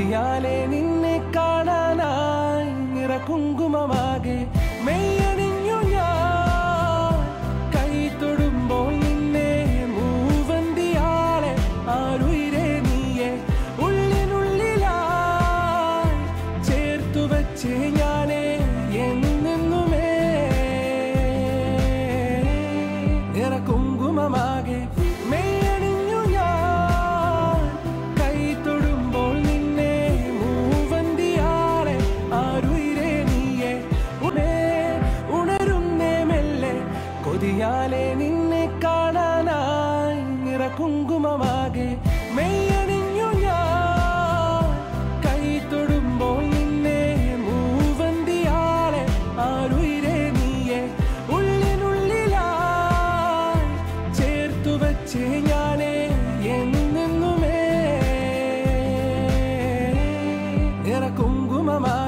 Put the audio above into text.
കൊതിയാലെ നിന്നെ കാണാനായി നിറ കുങ്കുമമാകെ മെയ്യണിഞ്ഞു ഞാൻ കൈ തൊടുമ്പോൾ നിന്നെ മൂവന്തിയാളെ ആരുയിരെ നീയെ ഉള്ളിനുള്ളിലായി ചേർത്തു വച്ച് ഞാനേ എന്നെന്നുമേ നിറ കുങ്കുമമാകെ മെയ്യണിഞ്ഞു ഞാൻ കൈ തൊടുമ്പോൾ നിന്നെ മൂവന്തിയാളെ ആരുയിരെ നീയെ ഉണേ ഉണരുന്നേ മെല്ലെ കൊതിയാലെ നിന്നെ കാണാനായി നിറ കുങ്കുമമാകെ മെയ്യണിഞ്ഞു ഞാൻ കൈ തൊടുമ്പോൾ നിന്നെ മൂവന്തിയാളെ ആരുയിരെ നീയെ ഉള്ളിനുള്ളിലായി ചേർത്തു വച്ച് ഞാനേ എന്നെന്നുമേ നിറ കുങ്കുമമാ